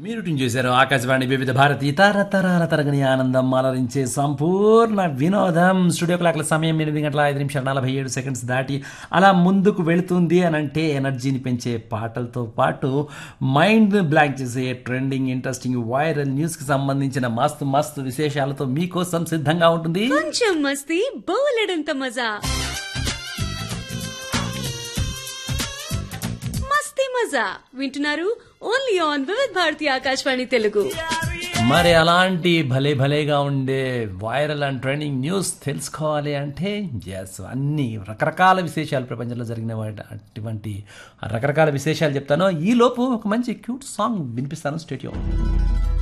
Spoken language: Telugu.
మీరు ట్యూన్ చేశారు ఆకాశవాణి వివిధ భారతి తరతరాల తరగని ఆనందం అలరించే సంపూర్ణ వినోదం స్టూడియో క్లాక్ల సమయం ఎనిమిది గంటల ఐదు నిమిషాల నలభై ఏడు సెకండ్స్ దాటి అలా ముందుకు వెళుతుంది అని అంటే ఎనర్జీని పెంచే పాటలతో పాటు మైండ్ బ్లాంక్ చేసే ట్రెండింగ్ ఇంట్రెస్టింగ్ వైరల్ న్యూస్కి సంబంధించిన మస్తు మస్తు విశేషాలతో మీకోసం సిద్ధంగా ఉంటుంది కొంచెం మస్తీ బోలెడంత మజా మస్తీ మజా వింటున్నారు ఓన్లీ ఆన్ వివిధ్ భారతి ఆకాశవాణి తెలుగు మరి అలాంటి భలే భలేగా ఉండే వైరల్ అండ్ ట్రెండింగ్ న్యూస్ తెలుసుకోవాలి అంటే ఎస్ అన్ని రకరకాల విశేషాలు ప్రపంచంలో జరిగిన వాటి అటువంటి రకరకాల విశేషాలు చెప్తాను ఈ లోపు ఒక మంచి క్యూట్ సాంగ్ వినిపిస్తాను స్టేడియో